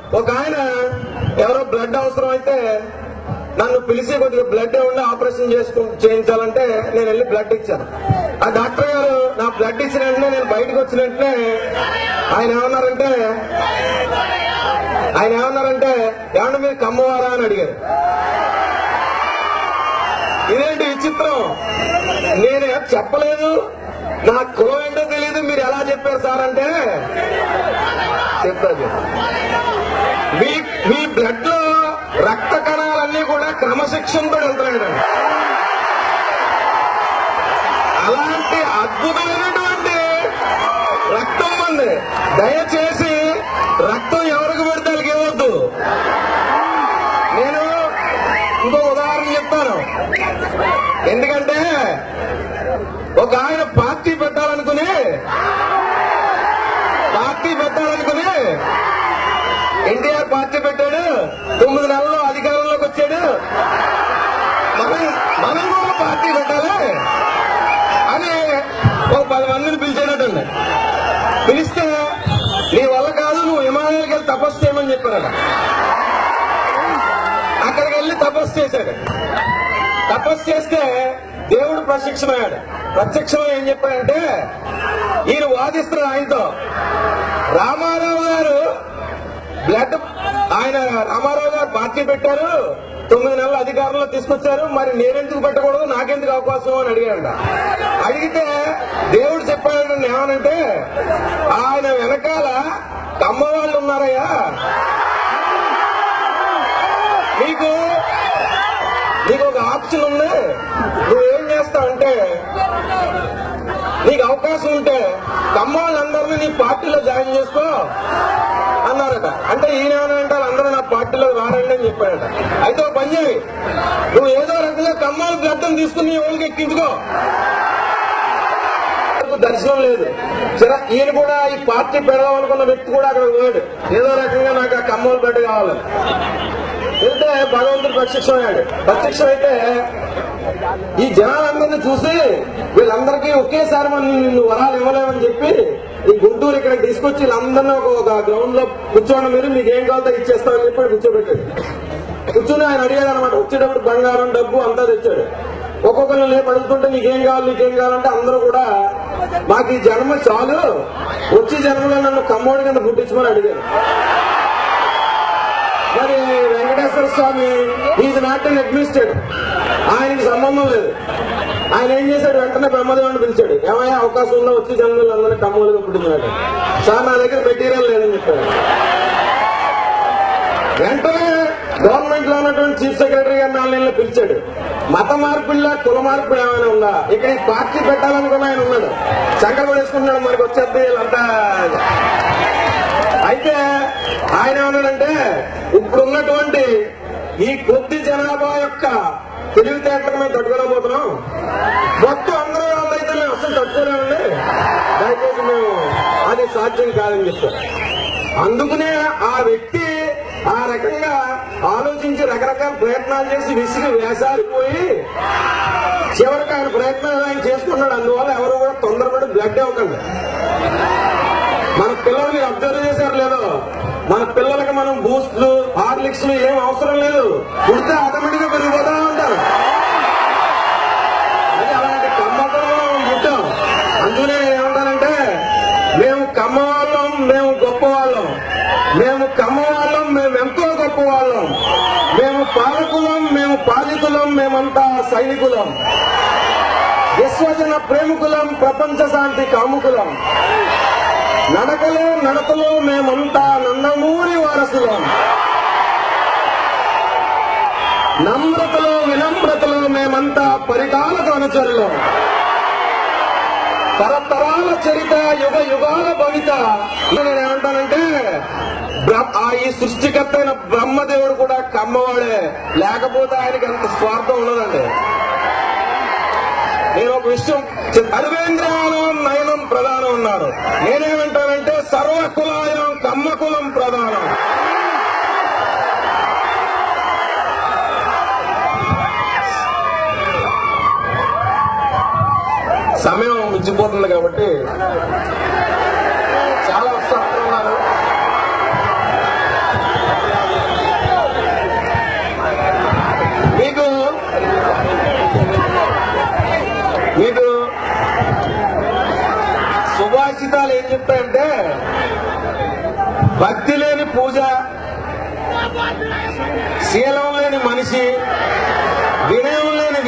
ఒక ఆయన ఎవరో బ్లడ్ అవసరం అయితే నన్ను పిలిచి కొద్దిగా బ్లడ్ ఉండి ఆపరేషన్ చేసుకు చేయించాలంటే నేను వెళ్ళి బ్లడ్ ఇచ్చాను ఆ డాక్టర్ గారు నా బ్లడ్ ఇచ్చిన వెంటనే నేను బయటకు వచ్చిన వెంటనే ఆయన ఏమన్నారంటే ఆయన ఏమన్నారంటే ఏమన్నా మీరు కమ్మవారా అని అడిగారు ఇదేంటి విచిత్రం నేను చెప్పలేదు నా కులం ఏంటో తెలియదు మీరు ఎలా చెప్పారు సార్ అంటే చెప్తాను మీ మీ బ్లడ్ లో రక్త కణాలన్నీ కూడా క్రమశిక్షణతో వెళ్తున్నాయండి అలాంటి అద్భుతమైనటువంటి రక్తం ఉంది దయచేసి రక్తం ఎవరికి పెడితే వాళ్ళకి ఇవ్వద్దు నేను ఇంకో ఉదాహరణ చెప్తాను ఎందుకంటే ఒక ఆయన పార్టీ పెట్టాలనుకుని పార్టీ పెట్టాలనుకుని ఎన్టీఆర్ పార్టీ పెట్టాడు తొమ్మిది నెలల్లో అధికారంలోకి వచ్చాడు మనం మనం కూడా పార్టీ పెట్టాలి అని ఒక పది మందిని పిలిచేటట్టుంది పిలిస్తే నీ వల్ల కాదు నువ్వు హిమాలయాలకు వెళ్ళి తపస్సు చేయమని చెప్పారట అక్కడికి వెళ్ళి తపస్సు చేశాడు తపస్సు చేస్తే దేవుడు ప్రత్యక్షమయ్యాడు ప్రత్యక్షమై ఏం చెప్పాడంటే ఈయన వాదిస్తున్నాడు ఆయనతో రామారావు గారు బ్లడ్ ఆయన రామారావు గారు పార్టీ పెట్టారు తొమ్మిది నెలల అధికారంలో తీసుకొచ్చారు మరి నేనెందుకు పెట్టకూడదు నాకెందుకు అవకాశం అని అడిగాడంట అడిగితే దేవుడు చెప్పాడు ఏమనంటే ఆయన వెనకాల కమ్మ వాళ్ళు ఉన్నారయ్యా నీకు నీకు ఒక ఆప్షన్ ఉంది నువ్వేం చేస్తావంటే నీకు అవకాశం ఉంటే కమ్మాళ్ళందరినీ నీ పార్టీలో జాయిన్ చేసుకో అన్నారట అంటే ఈయన ఏమనంటే అందరూ నా పార్టీలో రారండి అని చెప్పాడట అయితే ఒక పని చేయి నువ్వు ఏదో రకంగా కమ్మాల గడ్డం తీసుకుని నీ వాళ్ళకి ఎక్కించుకో నాకు దర్శనం లేదు సరే ఈయన కూడా ఈ పార్టీ పెడదాం అనుకున్న వ్యక్తి కూడా అక్కడ పోయాడు ఏదో రకంగా నాకు ఆ కమ్మోలు గడ్డ కావాలి వెళ్తే భగవంతుడు ప్రత్యక్షమయ్యాడు ప్రత్యక్షం అయితే ఈ జనాలందరినీ చూసి వీళ్ళందరికీ ఒకేసారి మనం నిన్ను వరాలు ఇవ్వలేమని చెప్పి ఈ గుంటూరు ఇక్కడికి తీసుకొచ్చి వీళ్ళందరినీ ఒక ఒక గ్రౌండ్ లో కూర్చోండి మీరు మీకు ఏం కావాలో ఇచ్చేస్తామని చెప్పి ఆడ కూర్చోబెట్టాడు కూర్చుని ఆయన అడిగాడు అనమాట వచ్చేటప్పుడు బంగారం డబ్బు అంతా తెచ్చాడు ఒక్కొక్కరిని లేపు అడుగుతుంటే నీకేం కావాలి నీకేం కావాలంటే అందరూ కూడా మాకు ఈ జన్మ చాలు వచ్చే జన్మలో నన్ను కమ్మోడి కింద పుట్టించమని అడిగారు మరి Venkateswara Swami is not an administrate ఆయనకి సంబంధం లేదు ఆయన ఏం చేశాడు వెంటనే బ్రహ్మదేవుని పిలిచాడు ఏమయ్యా అవకాశం ఉందో వచ్చి జన్మలు అందరినీ కమ్మోలుగా పుట్టించాడు సార్ నా దగ్గర మెటీరియల్ లేదని చెప్పాడు వెంటనే గవర్నమెంట్ లో ఉన్నటువంటి చీఫ్ సెక్రటరీ గారు నాలుగు నెలలు పిలిచాడు మత మార్పుల్లో కుల మార్పు ఏమైనా ఉందా ఇక్కడ ఈ పార్టీ పెట్టాలనుకున్న ఆయన ఉన్నాడు సంకల్పం వేసుకుంటున్నాడు మనకి వచ్చేది వీళ్ళంతా అయితే ఆయన ఏమన్నాడంటే ఇప్పుడున్నటువంటి ఈ కొద్ది జనాభా యొక్క తెలివితేటలకు మేము తట్టుకోలేకపోతున్నాం మొత్తం అందరూ వాళ్ళైతే మేము అసలు తట్టుకోలేమండి దయచేసి మేము అది సాధ్యం కాదని చెప్పారు అందుకనే ఆ వ్యక్తి ఆ రకంగా ఆలోచించి రకరకాల ప్రయత్నాలు చేసి విసిగి వేసారిపోయి చివరికి ఆయన ప్రయత్నాలు ఆయన చేసుకున్నాడు అందువల్ల ఎవరు కూడా తొందరపడి బ్లడ్ ఇవ్వకండి మన పిల్లలు మీరు అబ్జర్వ్ చేశారు లేదో మన పిల్లలకి మనం బూస్ట్లు హార్లిక్స్లు ఏం అవసరం లేదు పుడితే ఆటోమేటిక్ గా పెరిగిపోతా ఉంటారు అది అలాంటి కమ్మతో మనం పుట్టాం అందుకనే నేను ఏమంటానంటే మేము కమ్మ వాళ్ళం మేము గొప్ప వాళ్ళం మేము కమ్మ వాళ్ళం మేము ఎంతో గొప్ప వాళ్ళం మేము పాలకులం మేము పాలికులం మేమంతా సైనికులం విశ్వజన ప్రేమికులం ప్రపంచ శాంతి కాముకులం నడకలో నడకలో మేమంతా నందమూరి వారసులం నమ్రతలో వినమ్రతలో మేమంతా పరిటాలకు అనుచరులం తరతరాల చరిత యుగ యుగాల భవిత నేను ఏమంటానంటే బ్ర- ఆ ఈ సృష్టికర్త అయిన బ్రహ్మదేవుడు కూడా కమ్మవాడే లేకపోతే ఆయనకి అంత స్వార్థం ఉండదండి నేను ఒక విషయం చెప్- సర్వేంద్రియానం నయనం ప్రధానం ఉన్నారు నేనేమంటానంటే సర్వ కులాయం కమ్మ కులం ప్రధానం సమయం మించిపోతుంది కాబట్టి చాలా ఉత్సాహంగా ఉన్నారు సుభాషితాలు ఏం చెప్తాయంటే భక్తి లేని పూజ శీలం లేని మనిషి వినయం